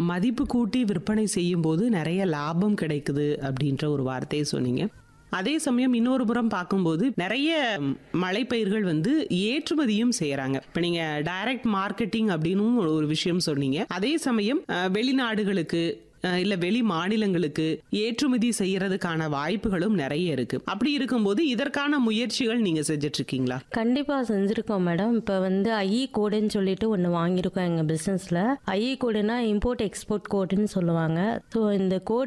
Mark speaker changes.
Speaker 1: மதிப்பு கூட்டி விற்பனை செய்யும்போது நிறைய லாபம் கிடைக்குது அப்படின்ற ஒரு வார்த்தையை சொன்னீங்க அதே சமயம் இன்னொரு புறம் பார்க்கும்போது நிறைய மலைப்பயிர்கள் வந்து ஏற்றுமதியும் செய்யறாங்க இப்ப நீங்க டைரக்ட் மார்க்கெட்டிங் அப்படின்னு ஒரு விஷயம் சொன்னீங்க அதே சமயம் அஹ், வெளிநாடுகளுக்கு அஹ், இல்ல வெளி மாநிலங்களுக்கு ஏற்றுமதி செய்யறதுக்கான வாய்ப்புகளும் நிறைய இருக்கு அப்படி இருக்கும்போது இதற்கான முயற்சிகள் நீங்க செஞ்சுட்டு இருக்கீங்களா
Speaker 2: கண்டிப்பாக செஞ்சுருக்கோம் மேடம் இப்போ வந்து ஐஇ கோடுன்னு சொல்லிட்டு ஒன்று வாங்கியிருக்கோம் எங்கள் பிஸ்னஸில் ஐஇ கோடுனா இம்போர்ட் எக்ஸ்போர்ட் கோடுன்னு சொல்லுவாங்க ஸோ இந்த கோட்